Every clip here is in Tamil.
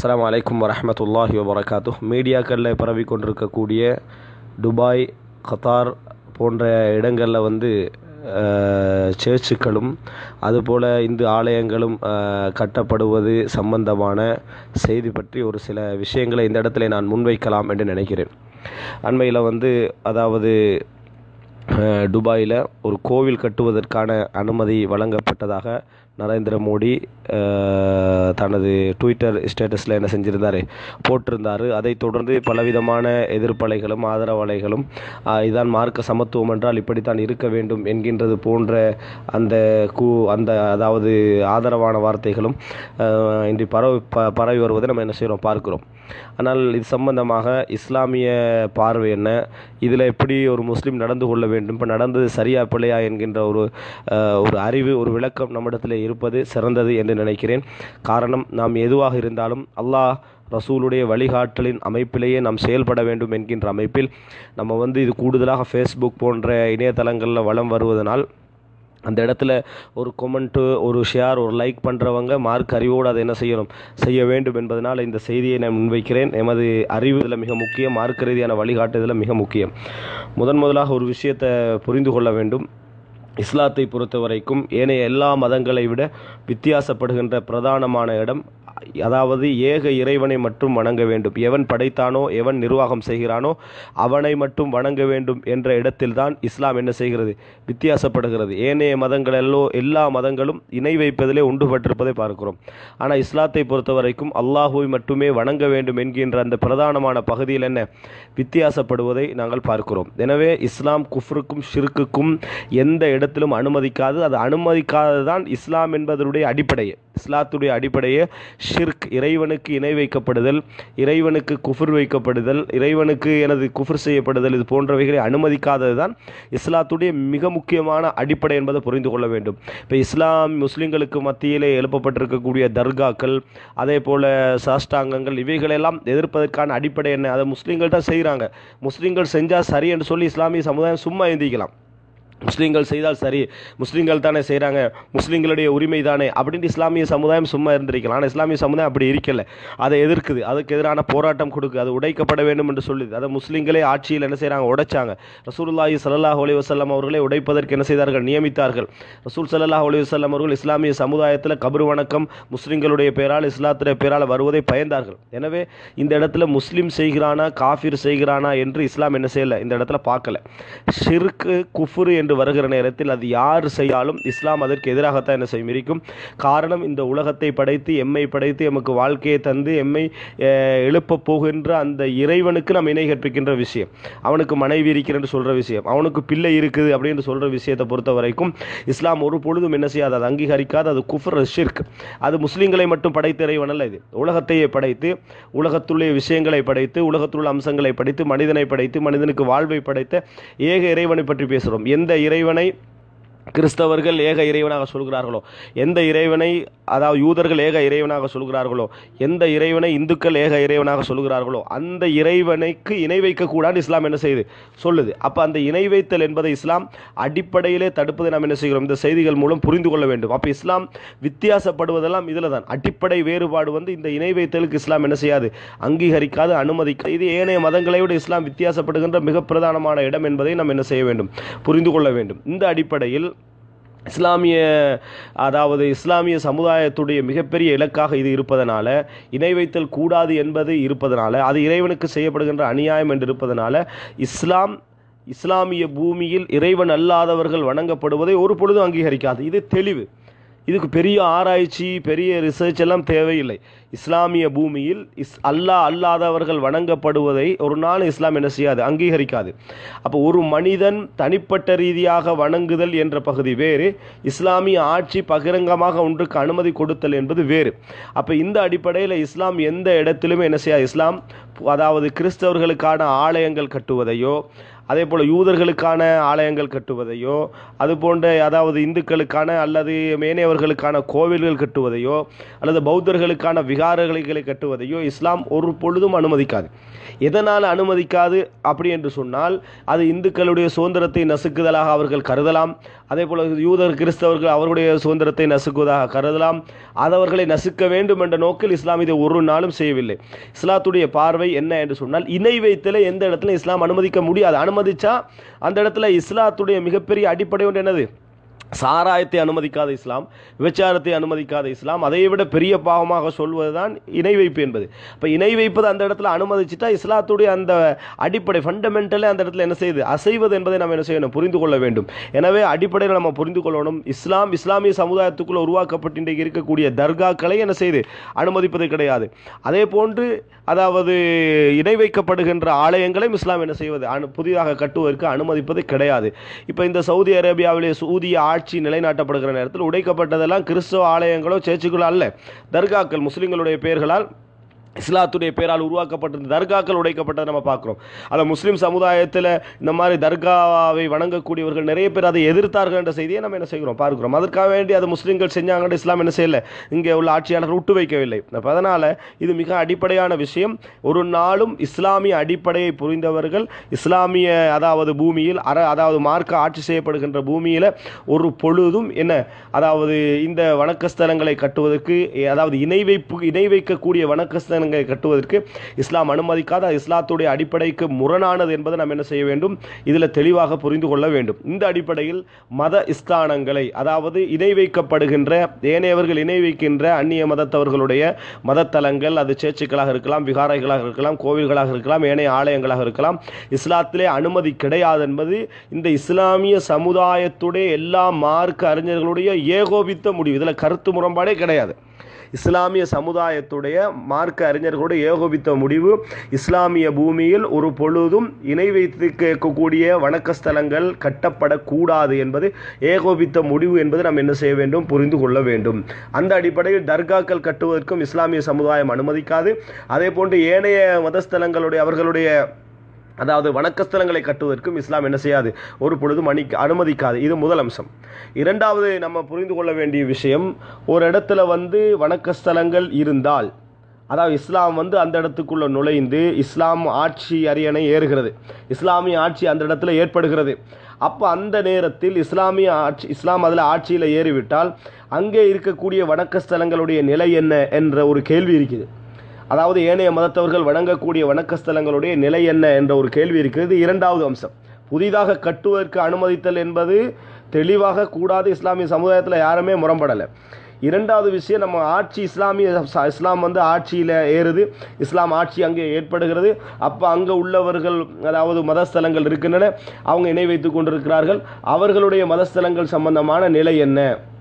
அஸ்ஸலாமு அலைக்கும் வரஹ்மத்துல்லாஹி வபரகாத்து மீடியாக்களில் பரவி கொண்டிருக்கக்கூடிய துபாய் கத்தார் போன்ற இடங்களில் வந்து அஹ், சர்ச்சுக்களும் அதுபோல் இந்து ஆலயங்களும் அஹ், கட்டப்படுவது சம்பந்தமான செய்தி பற்றி ஒரு சில விஷயங்களை இந்த இடத்துல நான் முன்வைக்கலாம் என்று நினைக்கிறேன் அண்மையில் வந்து அதாவது அஹ், துபாயில் ஒரு கோவில் கட்டுவதற்கான அனுமதி வழங்கப்பட்டதாக நரேந்திர மோடி அஹ், தனது ட்விட்டர் ஸ்டேட்டஸில் என்ன செஞ்சிருந்தார் போட்டிருந்தார் அதைத் தொடர்ந்து பலவிதமான எதிர்ப்பலைகளும் ஆதரவலைகளும் அஹ், இதான் மார்க்க சமத்துவம் என்றால் இப்படித்தான் இருக்க வேண்டும் என்கின்றது போன்ற அந்த கூ அந்த அதாவது ஆதரவான வார்த்தைகளும் அஹ், இன்று பரவி ப பரவி வருவதை நம்ம என்ன செய்கிறோம் பார்க்கிறோம் ஆனால் இது சம்பந்தமாக இஸ்லாமிய பார்வை என்ன இதில் எப்படி ஒரு முஸ்லீம் நடந்து கொள்ள வேண்டும் இப்போ நடந்தது சரியா பிள்ளையா என்கின்ற ஒரு அஹ், ஒரு அறிவு ஒரு விளக்கம் நம்மிடத்தில் இருப்பது சிறந்தது என்று நினைக்கிறேன் காரணம் நாம் எதுவாக இருந்தாலும் அல்லாஹ் ரசூலுடைய வழிகாட்டலின் அமைப்பிலேயே நாம் செயல்பட வேண்டும் என்கின்ற அமைப்பில் நம்ம வந்து இது கூடுதலாக ஃபேஸ்புக் போன்ற இணையதளங்களில் வலம் வருவதனால் அந்த இடத்துல ஒரு கொமெண்ட்டு ஒரு ஷேர் ஒரு லைக் பண்ணுறவங்க மார்க் அறிவோடு அதை என்ன செய்யணும் செய்ய வேண்டும் என்பதனால் இந்த செய்தியை நான் முன்வைக்கிறேன் எமது அறிவு இதில் மிக முக்கியம் மார்க்க ரீதியான வழிகாட்டுதலில் மிக முக்கியம் முதன் முதலாக ஒரு விஷயத்தை புரிந்து கொள்ள வேண்டும் இஸ்லாத்தை பொறுத்த வரைக்கும் ஏனைய எல்லா மதங்களை விட வித்தியாசப்படுகின்ற பிரதானமான இடம் அதாவது ஏக இறைவனை மட்டும் வணங்க வேண்டும் எவன் படைத்தானோ எவன் நிர்வாகம் செய்கிறானோ அவனை மட்டும் வணங்க வேண்டும் என்ற இடத்தில்தான் இஸ்லாம் என்ன செய்கிறது வித்தியாசப்படுகிறது ஏனைய மதங்கள் எல்லோ எல்லா மதங்களும் இணை வைப்பதிலே உண்டுபட்டிருப்பதை பார்க்கிறோம் ஆனால் இஸ்லாத்தை பொறுத்த வரைக்கும் அல்லாஹுவை மட்டுமே வணங்க வேண்டும் என்கின்ற அந்த பிரதானமான பகுதியில் என்ன வித்தியாசப்படுவதை நாங்கள் பார்க்கிறோம் எனவே இஸ்லாம் குஃப்ருக்கும் ஷிர்க்குக்கும் எந்த இடத்திலும் அனுமதிக்காது அது அனுமதிக்காததுதான் இஸ்லாம் என்பதனுடைய அடிப்படையே இஸ்லாத்துடைய அடிப்படையே ஷிர்க் இறைவனுக்கு இணை வைக்கப்படுதல் இறைவனுக்கு குஃபர் வைக்கப்படுதல் இறைவனுக்கு எனது குஃபர் செய்யப்படுதல் இது போன்றவைகளை அனுமதிக்காதது தான் இஸ்லாத்துடைய மிக முக்கியமான அடிப்படை என்பதை புரிந்து கொள்ள வேண்டும் இப்போ இஸ்லாம் முஸ்லிம்களுக்கு மத்தியிலே எழுப்பப்பட்டிருக்கக்கூடிய தர்காக்கள் அதே போல் சாஷ்டாங்கங்கள் இவைகளெல்லாம் எதிர்ப்பதற்கான அடிப்படை என்ன அதை முஸ்லீம்கள் தான் செய்கிறாங்க முஸ்லீம்கள் செஞ்சால் சரி என்று சொல்லி இஸ்லாமிய சமுதாயம் சும்மா எந்திக்கலாம் முஸ்லீம்கள் செய்தால் சரி முஸ்லீம்கள் தானே செய்கிறாங்க முஸ்லீம்களுடைய உரிமை தானே அப்படின்ட்டு இஸ்லாமிய சமுதாயம் சும்மா இருந்திருக்கலாம் ஆனால் இஸ்லாமிய சமுதாயம் அப்படி இருக்கல அதை எதிர்க்குது அதுக்கு எதிரான போராட்டம் கொடுக்கு அது உடைக்கப்பட வேண்டும் என்று சொல்லுது அதை முஸ்லீம்களே ஆட்சியில் என்ன செய்கிறாங்க உடைச்சாங்க ரசூலுல்லாஹி ஸல்லல்லாஹு அலைஹி வஸல்லம் அவர்களை உடைப்பதற்கு என்ன செய்தார்கள் நியமித்தார்கள் ரசூல் ஸல்லல்லாஹு அலைஹி வஸல்லம் அவர்கள் இஸ்லாமிய சமுதாயத்தில் கபர் வணக்கம் முஸ்லீம்களுடைய பேரால் இஸ்லாத்துடைய பேரால் வருவதை பயந்தார்கள் எனவே இந்த இடத்துல முஸ்லீம் செய்கிறானா காஃபிர் செய்கிறானா என்று இஸ்லாம் என்ன செய்யலை இந்த இடத்துல பார்க்கல ஷிர்கு குஃபுரு என்று வருகிற நேரத்தில் அது யார் செய்தாலும் இஸ்லாம் அதற்கு எதிராகத்தான் என்ன செய்யும் இருக்கும் காரணம் இந்த உலகத்தை படைத்து எம்மை படைத்து எமக்கு வாழ்க்கையை தந்து எம்மை அஹ், எழுப்பப் போகின்ற அந்த இறைவனுக்கு நாம் இணை கற்பிக்கின்ற விஷயம் அவனுக்கு மனைவி இருக்கிறன்னு சொல்கிற விஷயம் அவனுக்கு பிள்ளை இருக்குது அப்படின்னு சொல்கிற விஷயத்தை பொறுத்த வரைக்கும் இஸ்லாம் ஒரு பொழுதும் என்ன செய்யாது அது அங்கீகரிக்காது அது குஃபர் ஷிர்க் அது முஸ்லீம்களை மட்டும் படைத்த இறைவன் அல்ல இது உலகத்தையே படைத்து உலகத்துள்ள விஷயங்களை படைத்து உலகத்துள்ள அம்சங்களை படைத்து மனிதனை படைத்து மனிதனுக்கு வாழ்வை படைத்த ஏக இறைவனை பற்றி பேசுகிறோம் எந்த இறைவனை கிறிஸ்தவர்கள் ஏக இறைவனாக சொல்கிறார்களோ எந்த இறைவனை அதாவது யூதர்கள் ஏக இறைவனாக சொல்கிறார்களோ எந்த இறைவனை இந்துக்கள் ஏக இறைவனாக சொல்கிறார்களோ அந்த இறைவனுக்கு இணை வைக்கக்கூடாது இஸ்லாம் என்ன செய்யுது சொல்லுது அப்போ அந்த இணை வைத்தல் என்பதை இஸ்லாம் அடிப்படையிலே தடுப்பதை நாம் என்ன செய்கிறோம் இந்த செய்திகள் மூலம் புரிந்து கொள்ள வேண்டும் அப்போ இஸ்லாம் வித்தியாசப்படுவதெல்லாம் இதில் தான் அடிப்படை வேறுபாடு வந்து இந்த இணை வைத்தலுக்கு இஸ்லாம் என்ன செய்யாது அங்கீகரிக்காது அனுமதிக்காது இது ஏனைய மதங்களை விட இஸ்லாம் வித்தியாசப்படுகின்ற மிக பிரதானமான இடம் என்பதை நாம் என்ன செய்ய வேண்டும் புரிந்து கொள்ள வேண்டும் இந்த அடிப்படையில் இஸ்லாமிய அதாவது இஸ்லாமிய சமுதாயத்துடைய மிகப்பெரிய இலக்காக இது இருப்பதனால இணை வைத்தல் கூடாது என்பது இருப்பதனால அது இறைவனுக்கு செய்யப்படுகின்ற அநியாயம் என்று இருப்பதனால இஸ்லாம் இஸ்லாமிய பூமியில் இறைவன் அல்லாதவர்கள் வணங்கப்படுவதை ஒரு பொழுதும் அங்கீகரிக்காது இது தெளிவு இதுக்கு பெரிய ஆராய்ச்சி பெரிய ரிசர்ச் எல்லாம் தேவையில்லை இஸ்லாமிய பூமியில் இஸ் அல்லாஹ் அல்லாதவர்கள் வணங்கப்படுவதை ஒரு நாள் இஸ்லாம் என்ன செய்யாது அங்கீகரிக்காது அப்போ ஒரு மனிதன் தனிப்பட்ட ரீதியாக வணங்குதல் என்ற பகுதி வேறு இஸ்லாமிய ஆட்சி பகிரங்கமாக ஒன்றுக்கு அனுமதி கொடுத்தல் என்பது வேறு அப்போ இந்த அடிப்படையில் இஸ்லாம் எந்த இடத்திலுமே என்ன செய்யாது இஸ்லாம் அதாவது கிறிஸ்தவர்களுக்கான ஆலயங்கள் கட்டுவதையோ அதே போல் யூதர்களுக்கான ஆலயங்கள் கட்டுவதையோ அது போன்ற அதாவது இந்துக்களுக்கான அல்லது மேனையவர்களுக்கான கோவில்கள் கட்டுவதையோ அல்லது பௌத்தர்களுக்கான விகாரங்களை கட்டுவதையோ இஸ்லாம் ஒரு பொழுதும் அனுமதிக்காது எதனால் அனுமதிக்காது அப்படி என்று சொன்னால் அது இந்துக்களுடைய சுதந்திரத்தை நசுக்குதலாக அவர்கள் கருதலாம் அதே போல் யூதர் கிறிஸ்தவர்கள் அவர்களுடைய சுதந்திரத்தை நசுக்குவதாக கருதலாம் அது அவர்களை நசுக்க வேண்டும் என்ற நோக்கில் இஸ்லாம் இதை ஒரு நாளும் செய்யவில்லை இஸ்லாத்துடைய பார்வை என்ன என்று சொன்னால் இணை வைத்தலை எந்த இடத்துல இஸ்லாம் அனுமதிக்க முடியாது அனுமதிச்சா அந்த இடத்துல இஸ்லாத்துடைய மிகப்பெரிய அடிப்படை ஒன்று என்னது சாராயத்தை அனுமதிக்காத இஸ்லாம் விபச்சாரத்தை அனுமதிக்காத இஸ்லாம் அதை விட பெரிய பாவமாக சொல்வதுதான் இணை வைப்பு என்பது இப்போ இணை வைப்பது அந்த இடத்துல அனுமதிச்சுட்டா இஸ்லாத்துடைய அந்த அடிப்படை ஃபண்டமெண்டலே அந்த இடத்துல என்ன செய்யுது அசைவது என்பதை நம்ம என்ன செய்யணும் புரிந்து கொள்ள வேண்டும் எனவே அடிப்படையில் நம்ம புரிந்து கொள்ளணும் இஸ்லாம் இஸ்லாமிய சமுதாயத்துக்குள்ள உருவாக்கப்பட்டு இன்றைக்கு இருக்கக்கூடிய தர்காக்களை என்ன செய்து அனுமதிப்பது கிடையாது அதே போன்று அதாவது இணை வைக்கப்படுகின்ற ஆலயங்களையும் இஸ்லாம் என்ன செய்வது அனு புதிதாக கட்டுவதற்கு அனுமதிப்பது கிடையாது இப்போ இந்த சவுதி அரேபியாவிலே சூதிய ஆட்சி நிலைநாட்டப்படுகிற நேரத்தில் உடைக்கப்பட்டதெல்லாம் கிறிஸ்தவ ஆலயங்களோ சேர்ச்சுகளோ அல்ல தர்காக்கள் முஸ்லிம்களுடைய பெயர்களால் இஸ்லாத்துடைய பேரால் உருவாக்கப்பட்டிருந்த தர்காக்கள் உடைக்கப்பட்டதை நம்ம பார்க்குறோம் அதை முஸ்லீம் சமுதாயத்தில் இந்த மாதிரி தர்காவை வணங்கக்கூடியவர்கள் நிறைய பேர் அதை எதிர்த்தார்கள் என்ற செய்தியை நம்ம என்ன செய்கிறோம் பார்க்கிறோம் அதற்காக வேண்டி அதை முஸ்லீம்கள் செஞ்சாங்கன்னு இஸ்லாம் என்ன செய்யலை இங்கே உள்ள ஆட்சியாளர்கள் விட்டு வைக்கவில்லை அப்ப அதனால் இது மிக அடிப்படையான விஷயம் ஒரு நாளும் இஸ்லாமிய அடிப்படையை புரிந்தவர்கள் இஸ்லாமிய அதாவது பூமியில் அற அதாவது மார்க்க ஆட்சி செய்யப்படுகின்ற பூமியில் ஒரு பொழுதும் என்ன அதாவது இந்த வணக்கஸ்தலங்களை கட்டுவதற்கு அதாவது இணை வைப்பு இணை வைக்கக்கூடிய வணக்கஸ்தலங்களை கட்டுவதற்கு இஸ்லாம் அனுமதிக்காத அது இஸ்லாத்துடைய அடிப்படைக்கு முரணானது என்பதை நாம் என்ன செய்ய வேண்டும் இதில் தெளிவாக புரிந்து கொள்ள வேண்டும் இந்த அடிப்படையில் மத ஸ்தானங்களை அதாவது இணை வைக்கப்படுகின்ற ஏனையவர்கள் இணை வைக்கின்ற அந்நிய மதத்தவர்களுடைய மதத்தலங்கள் அது சேர்ச்சுக்களாக இருக்கலாம் விகாரைகளாக இருக்கலாம் கோவில்களாக இருக்கலாம் ஏனைய ஆலயங்களாக இருக்கலாம் இஸ்லாத்திலே அனுமதி கிடையாது என்பது இந்த இஸ்லாமிய சமுதாயத்துடைய எல்லா மார்க்க அறிஞர்களுடைய ஏகோபித்த முடிவு இதில் கருத்து முரண்பாடே கிடையாது இஸ்லாமிய சமுதாயத்துடைய மார்க்க அறிஞர்களுடைய ஏகோபித்த முடிவு இஸ்லாமிய பூமியில் ஒரு பொழுதும் இணை வைத்து கேட்கக்கூடிய வணக்கஸ்தலங்கள் கட்டப்படக்கூடாது என்பது ஏகோபித்த முடிவு என்பது நாம் என்ன செய்ய வேண்டும் புரிந்து கொள்ள வேண்டும் அந்த அடிப்படையில் தர்காக்கள் கட்டுவதற்கும் இஸ்லாமிய சமுதாயம் அனுமதிக்காது அதே போன்று ஏனைய மதஸ்தலங்களுடைய அவர்களுடைய அதாவது வணக்கஸ்தலங்களை கட்டுவதற்கும் இஸ்லாம் என்ன செய்யாது ஒரு பொழுதும் அணி அனுமதிக்காது இது முதல் அம்சம் இரண்டாவது நம்ம புரிந்து கொள்ள வேண்டிய விஷயம் ஒரு இடத்துல வந்து வணக்கஸ்தலங்கள் இருந்தால் அதாவது இஸ்லாம் வந்து அந்த இடத்துக்குள்ள நுழைந்து இஸ்லாம் ஆட்சி அரியணை ஏறுகிறது இஸ்லாமிய ஆட்சி அந்த இடத்துல ஏற்படுகிறது அப்போ அந்த நேரத்தில் இஸ்லாமிய ஆட்சி இஸ்லாம் அதில் ஆட்சியில் ஏறிவிட்டால் அங்கே இருக்கக்கூடிய வணக்கஸ்தலங்களுடைய நிலை என்ன என்ற ஒரு கேள்வி இருக்குது அதாவது ஏனைய மதத்தவர்கள் வணங்கக்கூடிய வணக்கஸ்தலங்களுடைய நிலை என்ன என்ற ஒரு கேள்வி இருக்கிறது இரண்டாவது அம்சம் புதிதாக கட்டுவதற்கு அனுமதித்தல் என்பது தெளிவாக கூடாது இஸ்லாமிய சமுதாயத்தில் யாருமே முரண்படலை இரண்டாவது விஷயம் நம்ம ஆட்சி இஸ்லாமிய ச- இஸ்லாம் வந்து ஆட்சியில் ஏறுது இஸ்லாம் ஆட்சி அங்கே ஏற்படுகிறது அப்போ அங்கே உள்ளவர்கள் அதாவது மதஸ்தலங்கள் இருக்கின்றன அவங்க இணை வைத்துக் கொண்டிருக்கிறார்கள் அவர்களுடைய மதஸ்தலங்கள் சம்பந்தமான நிலை என்ன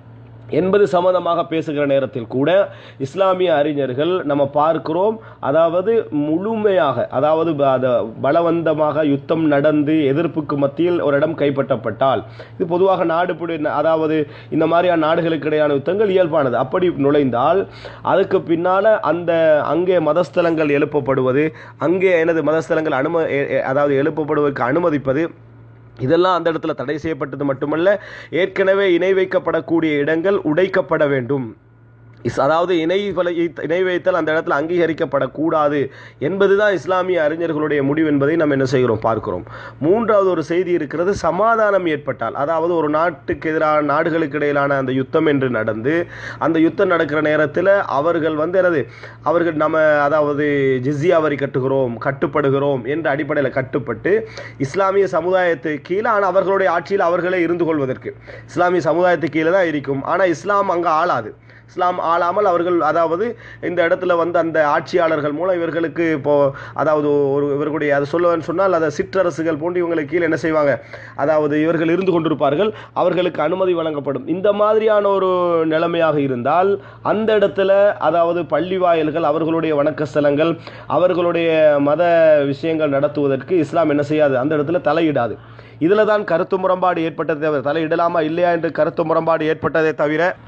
என்பது சம்பந்தமாக பேசுகிற நேரத்தில் கூட இஸ்லாமிய அறிஞர்கள் நம்ம பார்க்கிறோம் அதாவது முழுமையாக அதாவது ப- அத பலவந்தமாக யுத்தம் நடந்து எதிர்ப்புக்கு மத்தியில் ஒரு இடம் கைப்பற்றப்பட்டால் இது பொதுவாக நாடு புடி- அதாவது இந்த மாதிரியான நாடுகளுக்கு இடையான யுத்தங்கள் இயல்பானது அப்படி நுழைந்தால் அதுக்கு பின்னால அந்த அங்கே மதஸ்தலங்கள் எழுப்பப்படுவது அங்கே எனது மதஸ்தலங்கள் அனும எ- எ- அதாவது எழுப்பப்படுவதற்கு அனுமதிப்பது இதெல்லாம் அந்த இடத்துல தடை செய்யப்பட்டது மட்டுமல்ல ஏற்கனவே இணை வைக்கப்படக்கூடிய இடங்கள் உடைக்கப்பட வேண்டும் இஸ் அதாவது இணை வலை இணை வைத்தல் அந்த இடத்துல அங்கீகரிக்கப்படக்கூடாது என்பதுதான் இஸ்லாமிய அறிஞர்களுடைய முடிவு என்பதை நம்ம என்ன செய்கிறோம் பார்க்கிறோம் மூன்றாவது ஒரு செய்தி இருக்கிறது சமாதானம் ஏற்பட்டால் அதாவது ஒரு நாட்டுக்கு எதிரான நாடுகளுக்கு இடையிலான அந்த யுத்தம் என்று நடந்து அந்த யுத்தம் நடக்கிற நேரத்தில் அவர்கள் வந்து என்னது அவர்கள் நம்ம அதாவது ஜிஸ்யா வரி கட்டுகிறோம் கட்டுப்படுகிறோம் என்ற அடிப்படையில் கட்டுப்பட்டு இஸ்லாமிய சமுதாயத்துக்கு கீழே ஆனால் அவர்களுடைய ஆட்சியில் அவர்களே இருந்து கொள்வதற்கு இஸ்லாமிய சமுதாயத்துக்கு கீழே தான் இருக்கும் ஆனால் இஸ்லாம் அங்கே ஆளாது இஸ்லாம் ஆளாமல் அவர்கள் அதாவது இந்த இடத்துல வந்து அந்த ஆட்சியாளர்கள் மூலம் இவர்களுக்கு இப்போ அதாவது ஒரு இவர்களுடைய அதை சொல்லுவேன்னு சொன்னால் அதை சிற்றரசுகள் போன்று இவங்களுக்கு கீழே என்ன செய்வாங்க அதாவது இவர்கள் இருந்து கொண்டிருப்பார்கள் அவர்களுக்கு அனுமதி வழங்கப்படும் இந்த மாதிரியான ஒரு நிலைமையாக இருந்தால் அந்த இடத்துல அதாவது பள்ளி வாயில்கள் அவர்களுடைய வணக்கஸ்தலங்கள் அவர்களுடைய மத விஷயங்கள் நடத்துவதற்கு இஸ்லாம் என்ன செய்யாது அந்த இடத்துல தலையிடாது இதில் தான் கருத்து முரண்பாடு ஏற்பட்டதே தவிர தலையிடலாமா இல்லையா என்று கருத்து முரண்பாடு ஏற்பட்டதே தவிர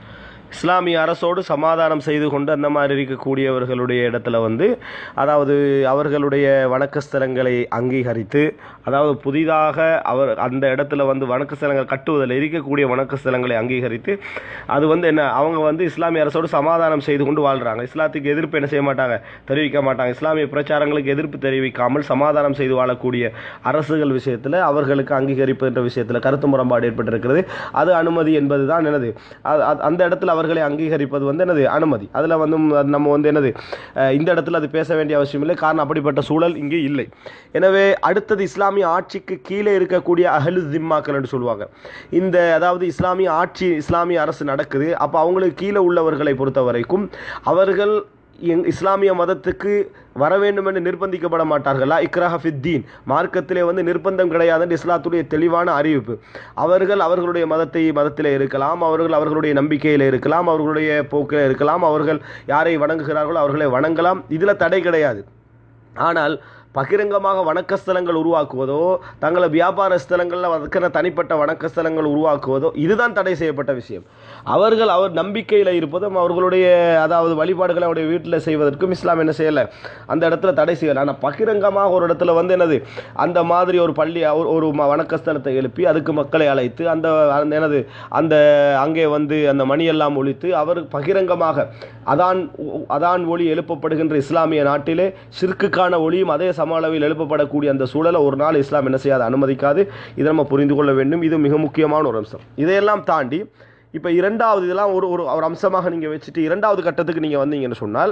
இஸ்லாமிய அரசோடு சமாதானம் செய்து கொண்டு அந்த மாதிரி இருக்கக்கூடியவர்களுடைய இடத்துல வந்து அதாவது அவர்களுடைய வணக்கஸ்தலங்களை அங்கீகரித்து அதாவது புதிதாக அவர் அந்த இடத்துல வந்து வணக்கஸ்தலங்கள் கட்டுவதில் இருக்கக்கூடிய வணக்கஸ்தலங்களை அங்கீகரித்து அது வந்து என்ன அவங்க வந்து இஸ்லாமிய அரசோடு சமாதானம் செய்து கொண்டு வாழ்கிறாங்க இஸ்லாத்துக்கு எதிர்ப்பு என்ன செய்ய மாட்டாங்க தெரிவிக்க மாட்டாங்க இஸ்லாமிய பிரச்சாரங்களுக்கு எதிர்ப்பு தெரிவிக்காமல் சமாதானம் செய்து வாழக்கூடிய அரசுகள் விஷயத்தில் அவர்களுக்கு அங்கீகரிப்பு என்ற விஷயத்தில் கருத்து முரண்பாடு ஏற்பட்டிருக்கிறது அது அனுமதி என்பது தான் என்னது அது- அது- அந்த இடத்துல அவர்களை அங்கீகரிப்பது வந்து என்னது அனுமதி அதில் வந்து அது நம்ம வந்து என்னது அஹ் இந்த இடத்துல அது பேச வேண்டிய அவசியம் இல்லை காரணம் அப்படிப்பட்ட சூழல் இங்கே இல்லை எனவே அடுத்தது இஸ்லாமிய ஆட்சிக்கு கீழே இருக்கக்கூடிய அஹலு ஜிம்மாக்கள் என்று சொல்லுவாங்க இந்த அதாவது இஸ்லாமிய ஆட்சி இஸ்லாமிய அரசு நடக்குது அப்போ அவங்களுக்கு கீழே உள்ளவர்களை பொறுத்த வரைக்கும் அவர்கள் எங் இஸ்லாமிய மதத்துக்கு வர வேண்டும் என்று நிர்பந்திக்கப்பட மாட்டார்களா இக்ராஹ ஃபித்தீன் மார்க்கத்திலே வந்து நிர்பந்தம் கிடையாது என்று இஸ்லாத்துடைய தெளிவான அறிவிப்பு அவர்கள் அவர்களுடைய மதத்தை மதத்திலே இருக்கலாம் அவர்கள் அவர்களுடைய நம்பிக்கையில் இருக்கலாம் அவர்களுடைய போக்கில் இருக்கலாம் அவர்கள் யாரை வணங்குகிறார்களோ அவர்களை வணங்கலாம் இதில் தடை கிடையாது ஆனால் பகிரங்கமாக வணக்கஸ்தலங்கள் உருவாக்குவதோ தங்களை வியாபார ஸ்தலங்களில் அதுக்கென தனிப்பட்ட வணக்கஸ்தலங்கள் உருவாக்குவதோ இதுதான் தடை செய்யப்பட்ட விஷயம் அவர்கள் அவர் நம்பிக்கையில் இருப்பதும் அவர்களுடைய அதாவது வழிபாடுகளை அவருடைய வீட்டில் செய்வதற்கும் இஸ்லாம் என்ன செய்யலை அந்த இடத்துல தடை செய்யலை ஆனால் பகிரங்கமாக ஒரு இடத்துல வந்து என்னது அந்த மாதிரி ஒரு பள்ளி ஒரு- ஒரு ம- வணக்கஸ்தலத்தை எழுப்பி அதுக்கு மக்களை அழைத்து அந்த அந்த என்னது அந்த அங்கே வந்து அந்த மணியெல்லாம் ஒழித்து அவர் பகிரங்கமாக அதான் அதான் ஒளி எழுப்பப்படுகின்ற இஸ்லாமிய நாட்டிலே ஷிர்க்குக்கான ஒளியும் அதே சம அளவில் எழுப்பப்படக்கூடிய அந்த சூழலை ஒரு நாள் இஸ்லாம் என்ன செய்யாது அனுமதிக்காது இதை நம்ம புரிந்து கொள்ள வேண்டும் இது மிக முக்கியமான ஒரு அம்சம் இதையெல்லாம் தாண்டி இப்போ இரண்டாவது இதெல்லாம் ஒரு ஒரு ஒரு அம்சமாக நீங்கள் வச்சுட்டு இரண்டாவது கட்டத்துக்கு நீங்கள் வந்தீங்கன்னு சொன்னால்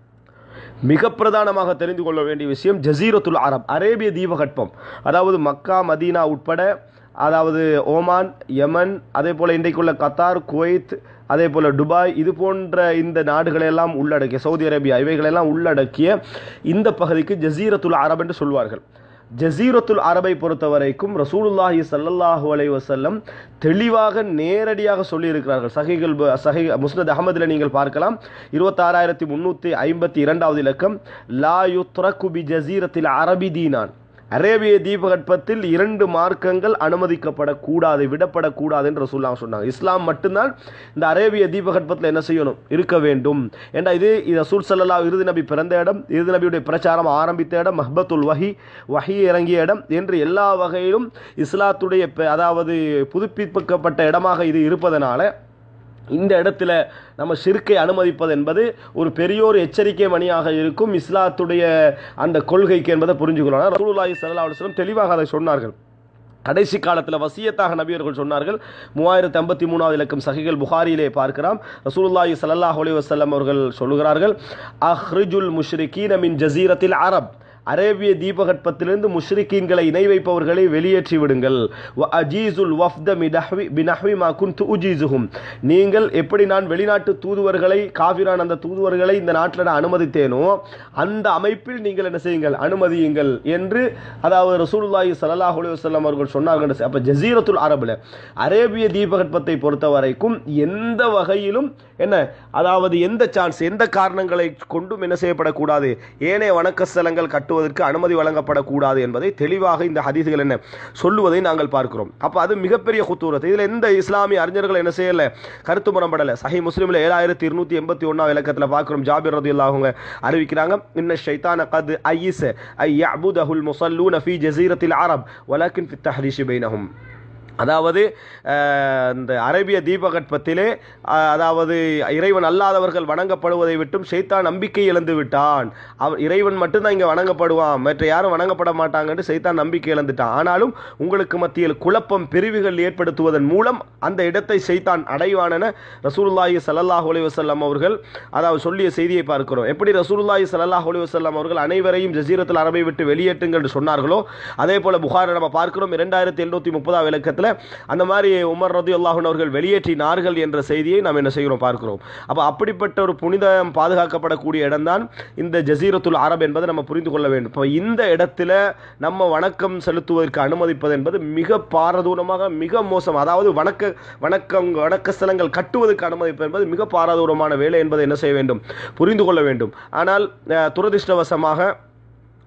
மிக பிரதானமாக தெரிந்து கொள்ள வேண்டிய விஷயம் ஜசீரத்துல் அரப் அரேபிய தீபகற்பம் அதாவது மக்கா மதீனா உட்பட அதாவது ஓமான் யமன் அதே போல் இன்றைக்குள்ள கத்தார் குவைத் அதே போல் துபாய் இது போன்ற இந்த நாடுகளெல்லாம் உள்ளடக்கிய சவுதி அரேபியா இவைகளெல்லாம் உள்ளடக்கிய இந்த பகுதிக்கு ஜசீரத்துல் அரப் என்று சொல்வார்கள் ஜசீரத்துல் அரபை பொறுத்த வரைக்கும் ரசூலுல்லாஹி ஸல்லல்லாஹு அலைஹி வஸல்லம் தெளிவாக நேரடியாக சொல்லியிருக்கிறார்கள் சஹிகள் சஹி முஸ்னத் அகமதில் நீங்கள் பார்க்கலாம் இருபத்தாறாயிரத்தி முந்நூற்றி ஐம்பத்தி இரண்டாவது இலக்கம் லா யுத்ரகு பி ஜசீரத்தில் அரபி தீனான் அரேபிய தீபகற்பத்தில் இரண்டு மார்க்கங்கள் அனுமதிக்கப்படக்கூடாது விடப்படக்கூடாது என்று ரசூலுல்லாஹ் சொன்னாங்க இஸ்லாம் மட்டும்தான் இந்த அரேபிய தீபகற்பத்தில் என்ன செய்யணும் இருக்க வேண்டும் ஏண்டா இது இது ரசூல் ஸல்லல்லாஹு இறுதி நபி பிறந்த இடம் இறுதி நபியுடைய பிரச்சாரம் ஆரம்பித்த இடம் மஹ்பத்துல் வஹி வஹி இறங்கிய இடம் என்று எல்லா வகையிலும் இஸ்லாத்துடைய பெ- அதாவது புதுப்பிக்கப்பட்ட இடமாக இது இருப்பதனால இந்த இடத்துல நம்ம ஷிர்க்கை அனுமதிப்பது என்பது ஒரு பெரிய ஒரு எச்சரிக்கை மணியாக இருக்கும் இஸ்லாத்துடைய அந்த கொள்கைக்கு என்பதை புரிஞ்சுக்கணும் ரசூலுல்லாஹி ஸல்லல்லாஹு அலைஹி வஸல்லம் தெளிவாக அதை சொன்னார்கள் கடைசி காலத்தில் வசியத்தாக நபியர்கள் சொன்னார்கள் மூவாயிரத்தி ஐம்பத்தி மூணாவது இலக்கம் சஹிகள் புகாரியிலே பார்க்கிறோம் ரசூலுல்லாஹி ஸல்லல்லாஹு அலைஹி வஸல்லம் அவர்கள் சொல்லுகிறார்கள் அஹ்ரிஜுல் முஷ்ரிகீன மின் ஜசீரத்தில் அரப் அரேபிய தீபகற்பத்திலிருந்து முஷ்ரிக்கீன்களை இணை வைப்பவர்களை வெளியேற்றி விடுங்கள் வ அஜீசுல் வஃப்த மிடஹ்வி பினஹ்வி மா குன்து உஜீசுஹும் நீங்கள் எப்படி நான் வெளிநாட்டு தூதுவர்களை காஃபிரான் அந்த தூதுவர்களை இந்த நாட்டில் நான் அனுமதித்தேனோ அந்த அமைப்பில் நீங்கள் என்ன செய்யுங்கள் அனுமதியுங்கள் என்று அதாவது ரசூலுல்லாஹி ஸல்லல்லாஹு அலைஹி வஸல்லம் அவர்கள் சொன்னார்கள் அப்ப ஜசீரத்துல் அரபுல அரேபிய தீபகற்பத்தை பொறுத்த வரைக்கும் எந்த வகையிலும் என்ன அதாவது எந்த சான்ஸ் எந்த காரணங்களை கொண்டும் என்ன செய்யப்படக்கூடாது ஏனைய வணக்க ஸ்தலங்கள் கட்டுவதற்கு அனுமதி வழங்கப்படக்கூடாது என்பதை தெளிவாக இந்த ஹதீஸ்கள் என்ன சொல்லுவதை நாங்கள் பார்க்கிறோம் அப்போ அது மிகப்பெரிய குத்தூரத்து இதில் எந்த இஸ்லாமிய அறிஞர்கள் என்ன செய்யல கருத்து முரம்படலை சஹி முஸ்லீமில் ஏழாயிரத்தி இருநூத்தி எண்பத்தி ஒன்றாம் இலக்கத்தில் பார்க்கிறோம் ஜாபிர் ரதி அவங்க அறிவிக்கிறாங்க இன்ன ஷைத்தான கது ஐயிஸ் ஐ யஅபுதஹுல் முஸல்லூன ஃபீ ஜஸீரத்தில் அரப் வலக்கின் ஃபி தஹ்ரீஷி பைனஹும் அதாவது அஹ், இந்த அரேபிய தீபகற்பத்திலே அஹ், அதாவது இறைவன் அல்லாதவர்கள் வணங்கப்படுவதை விட்டும் ஷைத்தான் நம்பிக்கை இழந்து விட்டான் அவர் இறைவன் மட்டும்தான் இங்கே வணங்கப்படுவான் மற்ற யாரும் வணங்கப்பட மாட்டாங்கன்னு சைத்தான் நம்பிக்கை இழந்துட்டான் ஆனாலும் உங்களுக்கு மத்தியில் குழப்பம் பிரிவுகள் ஏற்படுத்துவதன் மூலம் அந்த இடத்தை சைத்தான் அடைவான் என ரசூலுல்லாஹி ஸல்லல்லாஹு அலைஹி வஸல்லம் அவர்கள் அதாவது சொல்லிய செய்தியை பார்க்கிறோம் எப்படி ரசூலுல்லாஹி ஸல்லல்லாஹு அலைஹி வஸல்லம் அவர்கள் அனைவரையும் ஜசீரத்தில் அரபை விட்டு வெளியேற்றுங்கள் என்று சொன்னார்களோ அதே போல புகாரை நம்ம பார்க்கிறோம் இரண்டாயிரத்தி எழுநூத்தி முப்பதாம் இலக்கத்தில் அந்த மாதிரி உமர் ரதி அல்லாஹன் அவர்கள் வெளியேற்றினார்கள் என்ற செய்தியை நாம் என்ன செய்கிறோம் பார்க்கிறோம் அப்போ அப்படிப்பட்ட ஒரு புனிதம் பாதுகாக்கப்படக்கூடிய இடம்தான் இந்த ஜசீரத்துல் அரப் என்பதை நம்ம புரிந்து கொள்ள வேண்டும் இப்போ இந்த இடத்துல நம்ம வணக்கம் செலுத்துவதற்கு அனுமதிப்பது என்பது மிக பாரதூரமாக மிக மோசம் அதாவது வணக்க வணக்கம் வணக்க ஸ்தலங்கள் கட்டுவதற்கு அனுமதிப்பது என்பது மிக பாரதூரமான வேலை என்பதை என்ன செய்ய வேண்டும் புரிந்து கொள்ள வேண்டும் ஆனால் அஹ், துரதிர்ஷ்டவசமாக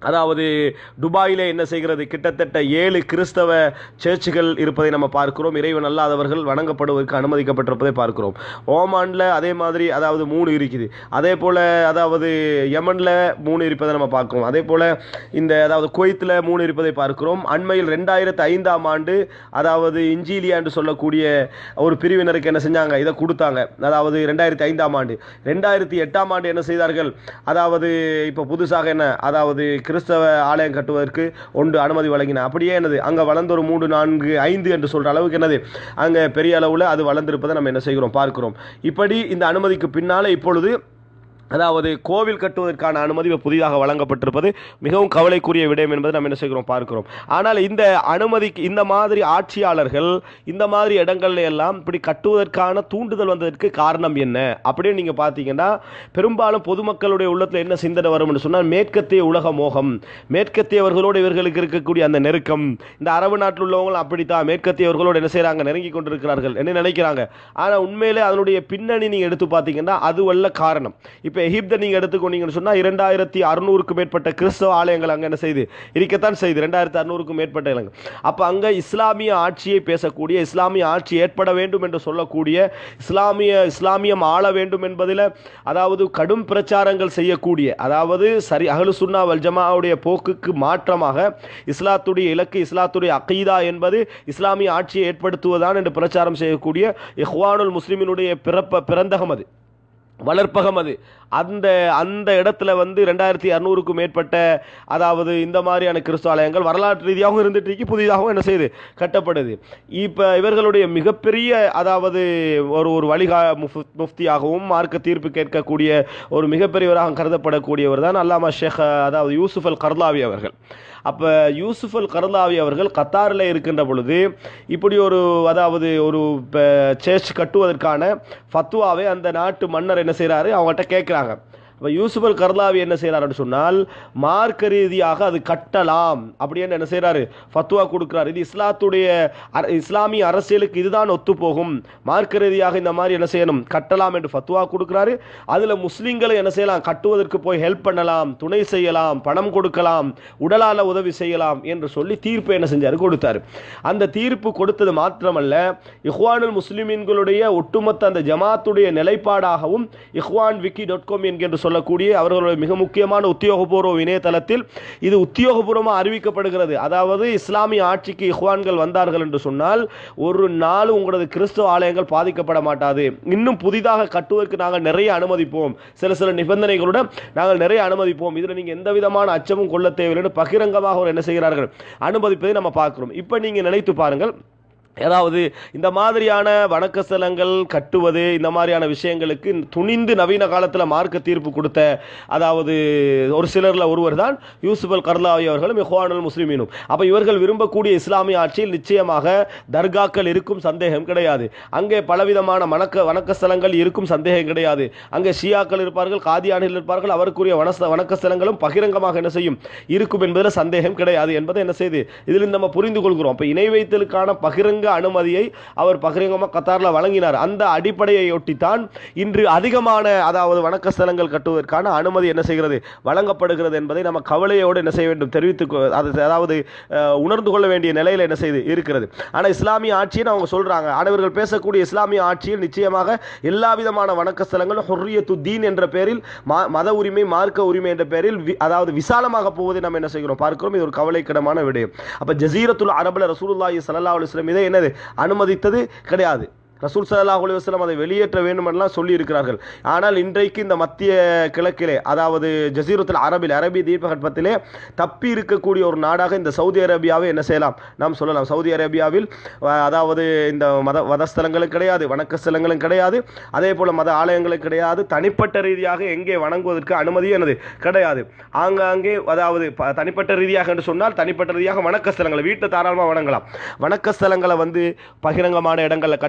அதாவது துபாயிலே என்ன செய்கிறது கிட்டத்தட்ட ஏழு கிறிஸ்தவ சர்ச்சுகள் இருப்பதை நம்ம பார்க்கிறோம் இறைவன் அல்லாதவர்கள் வணங்கப்படுவதற்கு அனுமதிக்கப்பட்டிருப்பதை பார்க்கிறோம் ஓமானில் அதே மாதிரி அதாவது மூணு இருக்குது அதே போல் அதாவது யமனில் மூணு இருப்பதை நம்ம பார்க்கிறோம் அதே போல் இந்த அதாவது குவைத்தில் மூணு இருப்பதை பார்க்கிறோம் அண்மையில் ரெண்டாயிரத்து ஐந்தாம் ஆண்டு அதாவது இன்ஜீலியா என்று சொல்லக்கூடிய ஒரு பிரிவினருக்கு என்ன செஞ்சாங்க இதை கொடுத்தாங்க அதாவது ரெண்டாயிரத்தி ஐந்தாம் ஆண்டு ரெண்டாயிரத்தி எட்டாம் ஆண்டு என்ன செய்தார்கள் அதாவது இப்போ புதுசாக என்ன அதாவது கிறிஸ்தவ ஆலயம் கட்டுவதற்கு ஒன்று அனுமதி வழங்கின அப்படியே என்னது அங்கே வளர்ந்த ஒரு மூன்று நான்கு ஐந்து என்று சொல்கிற அளவுக்கு என்னது அங்கே பெரிய அளவில் அது வளர்ந்திருப்பதை நம்ம என்ன செய்கிறோம் பார்க்கிறோம் இப்படி இந்த அனுமதிக்கு பின்னால் இப்பொழுது அதாவது கோவில் கட்டுவதற்கான அனுமதி இப்ப புதிதாக வழங்கப்பட்டிருப்பது மிகவும் கவலைக்குரிய விடயம் என்பதை நம்ம என்ன செய்கிறோம் பார்க்கிறோம் ஆனால் இந்த அனுமதிக்கு இந்த மாதிரி ஆட்சியாளர்கள் இந்த மாதிரி இடங்கள்ல எல்லாம் இப்படி கட்டுவதற்கான தூண்டுதல் வந்ததற்கு காரணம் என்ன அப்படின்னு நீங்க பார்த்தீங்கன்னா பெரும்பாலும் பொதுமக்களுடைய உள்ளத்தில் என்ன சிந்தனை வரும்னு சொன்னால் மேற்கத்திய உலக மோகம் மேற்கத்தியவர்களோடு இவர்களுக்கு இருக்கக்கூடிய அந்த நெருக்கம் இந்த அரபு நாட்டில் உள்ளவங்களும் அப்படித்தான் மேற்கத்தியவர்களோடு என்ன செய்றாங்க நெருங்கி கொண்டிருக்கிறார்கள் என்ன நினைக்கிறாங்க ஆனால் உண்மையிலே அதனுடைய பின்னணி நீங்க எடுத்து பார்த்தீங்கன்னா அதுவல்ல காரணம் இப்போ எகிப்தை நீங்க எடுத்துக்கொண்டீங்கன்னு சொன்னா இரண்டாயிரத்தி அறுநூறுக்கும் மேற்பட்ட கிறிஸ்தவ ஆலயங்கள் அங்க என்ன செய்து இருக்கத்தான் செய்யுது ரெண்டாயிரத்தி அறுநூறுக்கும் மேற்பட்ட இடங்கள் அப்ப அங்க இஸ்லாமிய ஆட்சியை பேசக்கூடிய இஸ்லாமிய ஆட்சி ஏற்பட வேண்டும் என்று சொல்லக்கூடிய இஸ்லாமிய இஸ்லாமியம் ஆள வேண்டும் என்பதில் அதாவது கடும் பிரச்சாரங்கள் செய்யக்கூடிய அதாவது சரி அகலு சுன்னா வல் ஜமாவுடைய போக்குக்கு மாற்றமாக இஸ்லாத்துடைய இலக்கு இஸ்லாத்துடைய அகீதா என்பது இஸ்லாமிய ஆட்சியை ஏற்படுத்துவதான் என்று பிரச்சாரம் செய்யக்கூடிய இஹ்வானுல் முஸ்லிமினுடைய பிறப்ப பிறந்தகம் அது வளர்ப்பகம் அது அந்த அந்த இடத்துல வந்து ரெண்டாயிரத்தி அறுநூறுக்கும் மேற்பட்ட அதாவது இந்த மாதிரியான கிறிஸ்துவ ஆலயங்கள் வரலாற்று ரீதியாகவும் இருந்துட்டு இருக்கு புதிதாகவும் என்ன செய்யுது கட்டப்படுது இப்போ இவர்களுடைய மிகப்பெரிய அதாவது ஒரு ஒரு வழிகா முஃப்- முஃப்தியாகவும் மார்க்க தீர்ப்பு கேட்கக்கூடிய ஒரு மிகப்பெரியவராக கருதப்படக்கூடியவர் தான் அல்லாமா ஷேக் அதாவது யூசுஃப் அல் கர்லாவி அவர்கள் அப்போ யூசுஃப் அல் கர்லாவி அவர்கள் கத்தாரில் இருக்கின்ற பொழுது இப்படி ஒரு அதாவது ஒரு சேர்ச் கட்டுவதற்கான ஃபத்வாவை அந்த நாட்டு மன்னர் என்ன செய்கிறாரு அவங்கள்ட்ட கேட்குறாங்க அப்போ யூசுப் அல் கர்லாவி என்ன செய்கிறாருன்னு சொன்னால் மார்க்க ரீதியாக அது கட்டலாம் அப்படின்னு என்ன செய்கிறாரு ஃபத்வா கொடுக்குறாரு இது இஸ்லாத்துடைய அர- இஸ்லாமிய அரசியலுக்கு இதுதான் ஒத்து போகும் மார்க்க ரீதியாக இந்த மாதிரி என்ன செய்யணும் கட்டலாம் என்று ஃபத்வா கொடுக்குறாரு அதில் முஸ்லீம்களை என்ன செய்யலாம் கட்டுவதற்கு போய் ஹெல்ப் பண்ணலாம் துணை செய்யலாம் பணம் கொடுக்கலாம் உடலால உதவி செய்யலாம் என்று சொல்லி தீர்ப்பு என்ன செஞ்சாரு கொடுத்தாரு அந்த தீர்ப்பு கொடுத்தது மாத்திரமல்ல இஹ்வானுல் முஸ்லிமீன்களுடைய ஒட்டுமொத்த அந்த ஜமாத்துடைய நிலைப்பாடாகவும் இஹ்வான் விக்கி டாட் காம் என்கின்ற சொல்லக்கூடிய அவர்களுடைய மிக முக்கியமான உத்தியோகபூர்வ இணையதளத்தில் இது உத்தியோகபூர்வமாக அறிவிக்கப்படுகிறது அதாவது இஸ்லாமிய ஆட்சிக்கு இஹ்வான்கள் வந்தார்கள் என்று சொன்னால் ஒரு நாள் உங்களது கிறிஸ்துவ ஆலயங்கள் பாதிக்கப்பட மாட்டாது இன்னும் புதிதாக கட்டுவதற்கு நாங்கள் நிறைய அனுமதிப்போம் சில சில நிபந்தனைகளுடன் நாங்கள் நிறைய அனுமதிப்போம் இதில் நீங்கள் எந்த விதமான அச்சமும் கொள்ள தேவையில்லை பகிரங்கமாக அவர் என்ன செய்கிறார்கள் அனுமதிப்பதை நம்ம பார்க்கிறோம் இப்போ நீங்கள் நினைத்து பாருங்கள் அதாவது இந்த மாதிரியான வணக்க ஸ்தலங்கள் கட்டுவது இந்த மாதிரியான விஷயங்களுக்கு துணிந்து நவீன காலத்தில் மார்க்க தீர்ப்பு கொடுத்த அதாவது ஒரு சிலரில் ஒருவர் தான் யூசுப் அல் கர்லாவி அவர்களும் இஹ்வானுல் முஸ்லிமீனும் அப்போ இவர்கள் விரும்பக்கூடிய இஸ்லாமிய ஆட்சியில் நிச்சயமாக தர்காக்கள் இருக்கும் சந்தேகம் கிடையாது அங்கே பலவிதமான வணக்க வணக்க ஸ்தலங்கள் இருக்கும் சந்தேகம் கிடையாது அங்கே ஷியாக்கள் இருப்பார்கள் காதியானிகள் இருப்பார்கள் அவருக்குரிய வனஸ்த வணக்க ஸ்தலங்களும் பகிரங்கமாக என்ன செய்யும் இருக்கும் என்பதில் சந்தேகம் கிடையாது என்பதை என்ன செய்து இதில் நம்ம புரிந்து கொள்கிறோம் அப்போ இணை வைத்தலுக்கான பகிரங்க அனுமதியை அவர் பகிரங்கமாக கத்தாரில் வழங்கினார் அந்த அடிப்படையை ஒட்டித்தான் இன்று அதிகமான அதாவது வணக்க ஸ்தலங்கள் கட்டுவதற்கான அனுமதி என்ன செய்கிறது வழங்கப்படுகிறது என்பதை நம்ம கவலையோடு என்ன செய்ய வேண்டும் தெரிவித்து கொ- அது அதாவது அஹ், உணர்ந்து கொள்ள வேண்டிய நிலையில் என்ன செய்து இருக்கிறது ஆனால் இஸ்லாமிய ஆட்சின்னு அவங்க சொல்றாங்க ஆனால் இவர்கள் பேசக்கூடிய இஸ்லாமிய ஆட்சியில் நிச்சயமாக எல்லா விதமான வணக்க ஸ்தலங்களும் ஹுர்ரியத்து தீன் என்ற பெயரில் மா- மத உரிமை மார்க்க உரிமை என்ற பெயரில் வி- அதாவது விசாலமாக போவதை நம்ம என்ன செய்கிறோம் பார்க்கிறோம் இது ஒரு கவலைக்கிடமான விடயம் அப்ப ஜசீரத்துல் அரபுல ரசூலுல்லாஹி ஸல்லல்லாஹு அலைஹி வஸல்லம் இதை என்னது அனுமதித்தது கிடையாது ரசூல் ஸல்லல்லாஹு அலைஹி வஸல்லம் அதை வெளியேற்ற வேண்டும் என்றெல்லாம் சொல்லி இருக்கிறார்கள் ஆனால் இன்றைக்கு இந்த மத்திய கிழக்கிலே அதாவது ஜசீரத்துல் அரபில் அரபி தீபகற்பத்திலே தப்பி இருக்கக்கூடிய ஒரு நாடாக இந்த சவுதி அரேபியாவை என்ன செய்யலாம் நாம் சொல்லலாம் சவுதி அரேபியாவில் அஹ், அதாவது இந்த மத மதஸ்தலங்களும் கிடையாது வணக்க ஸ்தலங்களும் கிடையாது அதே போல மத ஆலயங்களும் கிடையாது தனிப்பட்ட ரீதியாக எங்கே வணங்குவதற்கு அனுமதி எனது கிடையாது ஆங்காங்கே அதாவது ப- தனிப்பட்ட ரீதியாக என்று சொன்னால் தனிப்பட்ட ரீதியாக வணக்க ஸ்தலங்களை வீட்டை தாராளமாக வணங்கலாம் வணக்க ஸ்தலங்களை வந்து பகிரங்கமான இடங்களில் கட்டிக்கொண்டு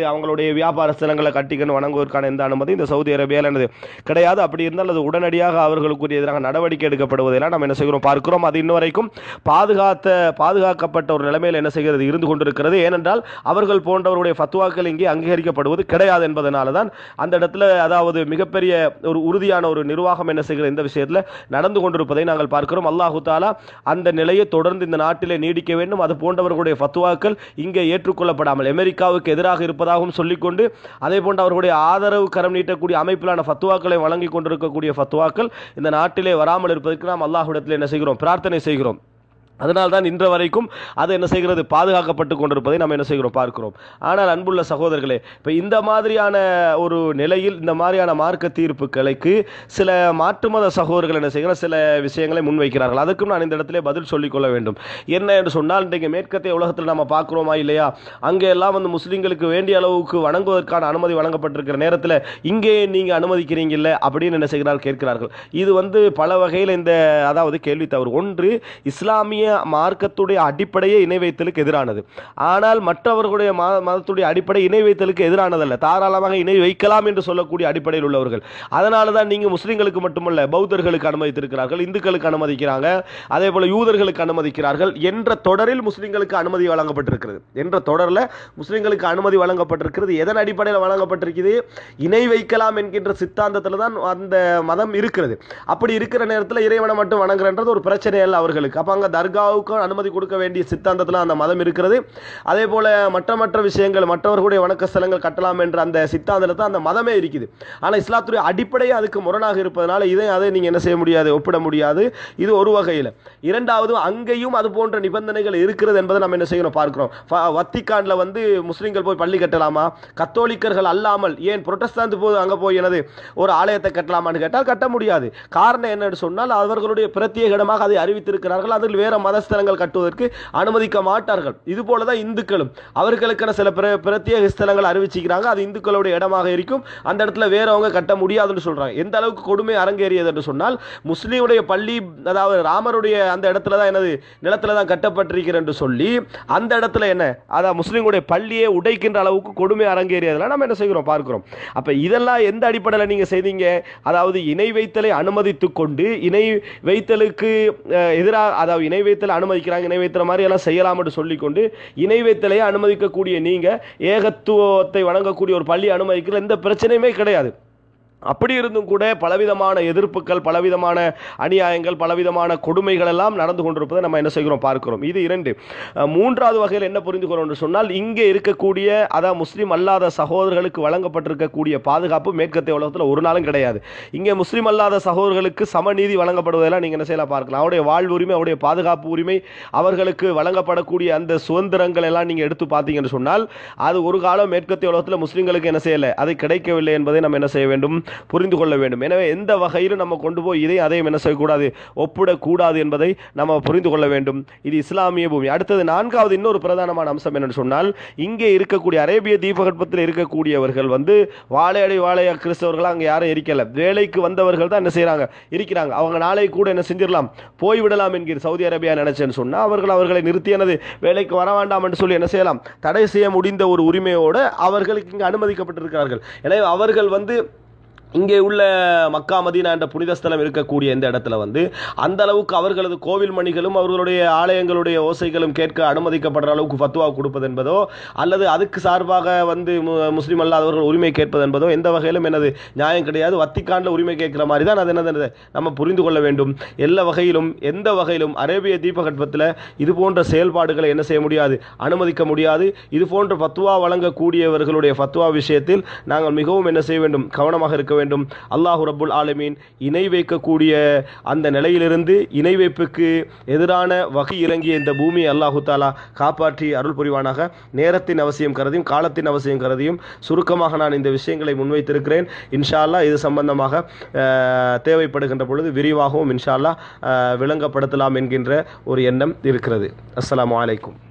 அவங்களுடைய வியாபார ஸ்தலங்களை கட்டிக்கணும் வணங்குவதற்கான எந்த அனுமதி இந்த சவுதி அரேபியாவில் என்னது கிடையாது அப்படி இருந்தால் அது உடனடியாக அவர்களுக்கு எதிராக நடவடிக்கை எடுக்கப்படுவதெல்லாம் நம்ம என்ன செய்கிறோம் பார்க்கிறோம் அது இன்ன வரைக்கும் பாதுகாத்த பாதுகாக்கப்பட்ட ஒரு நிலைமையில் என்ன செய்கிறது இருந்து கொண்டிருக்கிறது ஏனென்றால் அவர்கள் போன்றவருடைய ஃபத்வாக்கள் இங்கே அங்கீகரிக்கப்படுவது கிடையாது என்பதனால தான் அந்த இடத்துல அதாவது மிகப்பெரிய ஒரு உறுதியான ஒரு நிர்வாகம் என்ன செய்கிறது இந்த விஷயத்தில் நடந்து கொண்டிருப்பதை நாங்கள் பார்க்கிறோம் அல்லாஹு தாலா அந்த நிலையை தொடர்ந்து இந்த நாட்டிலே நீடிக்க வேண்டும் அது போன்றவர்களுடைய ஃபத்வாக்கள் இங்கே ஏற்றுக்கொள்ளப்படாமல் அமெரிக்காவுக்கு எதிராக இருப்பதாகவும் சொல்லிக்கொண்டு அதே போன்று அவர்களுடைய ஆதரவு கரம் நீட்டக்கூடிய அமைப்பிலான ஃபத்வாக்களை வழங்கி கொண்டிருக்கக்கூடிய ஃபத்வாக்கள் இந்த நாட்டிலே வராமல் இருப்பதற்கு நாம் அல்லாஹ்விடத்தில் என்ன செய்கிறோம் பிரார்த்தனை செய்கிறோம் அதனால் தான் இன்று வரைக்கும் அது என்ன செய்கிறது பாதுகாக்கப்பட்டு கொண்டிருப்பதை நம்ம என்ன செய்கிறோம் பார்க்கிறோம் ஆனால் அன்புள்ள சகோதரர்களே இப்போ இந்த மாதிரியான ஒரு நிலையில் இந்த மாதிரியான மார்க்க தீர்ப்புகளுக்கு சில மாற்று மத சகோதரர்கள் என்ன செய்கிறார் சில விஷயங்களை முன்வைக்கிறார்கள் அதுக்கும் நான் இந்த இடத்துல பதில் சொல்லிக்கொள்ள வேண்டும் என்ன என்று சொன்னால் இன்றைக்கு மேற்கத்திய உலகத்தில் நம்ம பார்க்குறோமா இல்லையா அங்கே எல்லாம் வந்து முஸ்லீம்களுக்கு வேண்டிய அளவுக்கு வணங்குவதற்கான அனுமதி வழங்கப்பட்டிருக்கிற நேரத்தில் இங்கே நீங்கள் அனுமதிக்கிறீங்கல்ல அப்படின்னு என்ன செய்கிறார்கள் கேட்கிறார்கள் இது வந்து பல வகையில் இந்த அதாவது கேள்வி தவறு ஒன்று இஸ்லாமிய மார்க்கத்துடைய அடிப்படையே இணை வைத்தலுக்கு எதிரானது ஆனால் மற்றவர்களுடைய மத மதத்துடைய அடிப்படை இணை வைத்தலுக்கு எதிரானதல்ல தாராளமாக இணை வைக்கலாம் என்று சொல்லக்கூடிய அடிப்படையில் உள்ளவர்கள் அதனால தான் நீங்கள் முஸ்லீம்களுக்கு மட்டுமல்ல பௌத்தர்களுக்கு அனுமதித்திருக்கிறார்கள் இந்துக்களுக்கு அனுமதிக்கிறாங்க அதே போல யூதர்களுக்கு அனுமதிக்கிறார்கள் என்ற தொடரில் முஸ்லீம்களுக்கு அனுமதி வழங்கப்பட்டிருக்கிறது என்ற தொடரில் முஸ்லீம்களுக்கு அனுமதி வழங்கப்பட்டிருக்கிறது எதன் அடிப்படையில் வழங்கப்பட்டிருக்கிறது இணை வைக்கலாம் என்கின்ற சித்தாந்தத்தில் தான் அந்த மதம் இருக்கிறது அப்படி இருக்கிற நேரத்தில் இறைவனை மட்டும் வணங்குறன்றது ஒரு பிரச்சனை அல்ல அவர்களுக்கு அப்போ அங்கே தர்காவுக்கும் அனுமதி கொடுக்க வேண்டிய சித்தாந்தத்தில் அந்த மதம் இருக்கிறது அதே போல மற்ற மற்ற விஷயங்கள் மற்றவர்களுடைய வணக்க ஸ்தலங்கள் கட்டலாம் என்ற அந்த சித்தாந்தத்தில் தான் அந்த மதமே இருக்குது ஆனால் இஸ்லாத்துடைய அடிப்படையே அதுக்கு முரணாக இருப்பதனால இதை அதை நீங்கள் என்ன செய்ய முடியாது ஒப்பிட முடியாது இது ஒரு வகையில் இரண்டாவது அங்கேயும் அது போன்ற நிபந்தனைகள் இருக்கிறது என்பதை நம்ம என்ன செய்யணும் பார்க்கிறோம் ஃப- வத்திக்கான்ல வந்து முஸ்லீம்கள் போய் பள்ளி கட்டலாமா கத்தோலிக்கர்கள் அல்லாமல் ஏன் புரொட்டஸ்தாந்து போது அங்கே போய் எனது ஒரு ஆலயத்தை கட்டலாமான்னு கேட்டால் கட்ட முடியாது காரணம் என்னன்னு சொன்னால் அவர்களுடைய பிரத்யேக இடமாக அதை அறிவித்திருக்கிறார்கள் அதில் வேற மதஸ்தலங்கள் கட்டுவதற்கு அனுமதிக்க மாட்டார்கள் இது போல தான் இந்துக்களும் அவர்களுக்கென சில பிர பிரத்யேக ஸ்தலங்கள் அறிவிச்சிக்கிறாங்க அது இந்துக்களுடைய இடமாக இருக்கும் அந்த இடத்துல வேறவங்க கட்ட முடியாதுன்னு சொல்றாங்க எந்த அளவுக்கு கொடுமை அரங்கேறியது என்று சொன்னால் முஸ்லீமுடைய பள்ளி அதாவது ராமருடைய அந்த இடத்துல தான் எனது நிலத்துல தான் கட்டப்பட்டிருக்கிறது என்று சொல்லி அந்த இடத்துல என்ன அதான் முஸ்லீம்களுடைய பள்ளியை உடைக்கின்ற அளவுக்கு கொடுமை அரங்கேறியதெல்லாம் நம்ம என்ன செய்கிறோம் பார்க்கிறோம் அப்ப இதெல்லாம் எந்த அடிப்படையில் நீங்க செய்தீங்க அதாவது இணை வைத்தலை அனுமதித்துக் கொண்டு இணை வைத்தலுக்கு அஹ், எதிராக அதாவது இணை வைத்தலை அனுமதிக்கிறாங்க இணை வைத்தல மாதிரி எல்லாம் செய்யலாம் என்று சொல்லிக்கொண்டு இணை வைத்தலை அனுமதிக்கக்கூடிய நீங்க ஏகத்துவத்தை வணங்கக்கூடிய ஒரு பள்ளி அனுமதிக்கிற எந்த பிரச்சனையுமே கிடையாது அப்படி இருந்தும் கூட பலவிதமான எதிர்ப்புகள் பலவிதமான அநியாயங்கள் பலவிதமான கொடுமைகள் எல்லாம் நடந்து கொண்டிருப்பதை நம்ம என்ன செய்கிறோம் பார்க்கிறோம் இது இரண்டு அஹ், மூன்றாவது வகையில் என்ன புரிந்துக்கிறோம் என்று சொன்னால் இங்கே இருக்கக்கூடிய அதான் முஸ்லீம் அல்லாத சகோதரர்களுக்கு வழங்கப்பட்டிருக்கக்கூடிய பாதுகாப்பு மேற்கத்திய உலகத்தில் ஒரு நாளும் கிடையாது இங்கே முஸ்லீம் அல்லாத சகோதரர்களுக்கு சமநீதி வழங்கப்படுவதெல்லாம் நீங்கள் என்ன செய்யலாம் பார்க்கலாம் அவருடைய வாழ்வு உரிமை அவருடைய பாதுகாப்பு உரிமை அவர்களுக்கு வழங்கப்படக்கூடிய அந்த சுதந்திரங்கள் எல்லாம் நீங்கள் எடுத்து பார்த்தீங்கன்னு சொன்னால் அது ஒரு காலம் மேற்கத்திய உலகத்தில் முஸ்லீம்களுக்கு என்ன செய்யலை அது கிடைக்கவில்லை என்பதை நம்ம என்ன செய்ய வேண்டும் புரிந்து கொள்ள வேண்டும் எனவே எந்த வகையிலும் நம்ம கொண்டு போய் இதை அதையும் என்ன செய்யக்கூடாது ஒப்பிடக்கூடாது என்பதை நம்ம புரிந்து கொள்ள வேண்டும் இது இஸ்லாமிய பூமி அடுத்தது நான்காவது இன்னொரு பிரதானமான அம்சம் என்னன்னு சொன்னால் இங்கே இருக்கக்கூடிய அரேபிய தீபகற்பத்தில் இருக்கக்கூடியவர்கள் வந்து வாழையடி வாழைய கிறிஸ்தவர்கள் அங்கே யாரும் இருக்கல வேலைக்கு வந்தவர்கள் தான் என்ன செய்றாங்க இருக்கிறாங்க அவங்க நாளை கூட என்ன செஞ்சிடலாம் போய்விடலாம் என்கிற சவுதி அரேபியா நினைச்சேன்னு சொன்னால் அவர்கள் அவர்களை நிறுத்தியனது வேலைக்கு வர வேண்டாம் என்று சொல்லி என்ன செய்யலாம் தடை செய்ய முடிந்த ஒரு உரிமையோடு அவர்களுக்கு இங்கு அனுமதிக்கப்பட்டிருக்கிறார்கள் எனவே அவர்கள் வந்து இங்கே உள்ள மக்கா மதீனா என்ற புனித ஸ்தலம் இருக்கக்கூடிய இந்த இடத்துல வந்து அந்த அளவுக்கு அவர்களது கோவில் மணிகளும் அவர்களுடைய ஆலயங்களுடைய ஓசைகளும் கேட்க அனுமதிக்கப்படுற அளவுக்கு ஃபத்வா கொடுப்பது என்பதோ அல்லது அதுக்கு சார்பாக வந்து மு- முஸ்லிம் அல்லாதவர்கள் உரிமை கேட்பது என்பதோ எந்த வகையிலும் எனது நியாயம் கிடையாது வத்திக்கான்ல உரிமை கேட்கிற மாதிரி தான் அது என்னது நம்ம புரிந்து கொள்ள வேண்டும் எல்லா வகையிலும் எந்த வகையிலும் அரேபிய தீபகற்பத்தில் இது போன்ற செயல்பாடுகளை என்ன செய்ய முடியாது அனுமதிக்க முடியாது இது போன்ற ஃபத்வா வழங்கக்கூடியவர்களுடைய ஃபத்வா விஷயத்தில் நாங்கள் மிகவும் என்ன செய்ய வேண்டும் கவனமாக இருக்க வேண்டும் அல்லாஹு ரப்புல் ஆலமீன் இணை வைக்கக்கூடிய அந்த நிலையிலிருந்து இணை வைப்புக்கு எதிரான வகை இறங்கிய இந்த பூமியை அல்லாஹு தாலா காப்பாற்றி அருள் புரிவானாக நேரத்தின் அவசியம் கருதியும் காலத்தின் அவசியம் கருதியும் சுருக்கமாக நான் இந்த விஷயங்களை முன்வைத்திருக்கிறேன் இன்ஷா அல்லாஹ் இது சம்பந்தமாக அஹ், தேவைப்படுகின்ற பொழுது விரிவாகவும் இன்ஷா அல்லாஹ் அஹ், விளங்கப்படுத்தலாம் என்கின்ற ஒரு எண்ணம் இருக்கிறது அஸ்ஸலாமு அலைக்கும்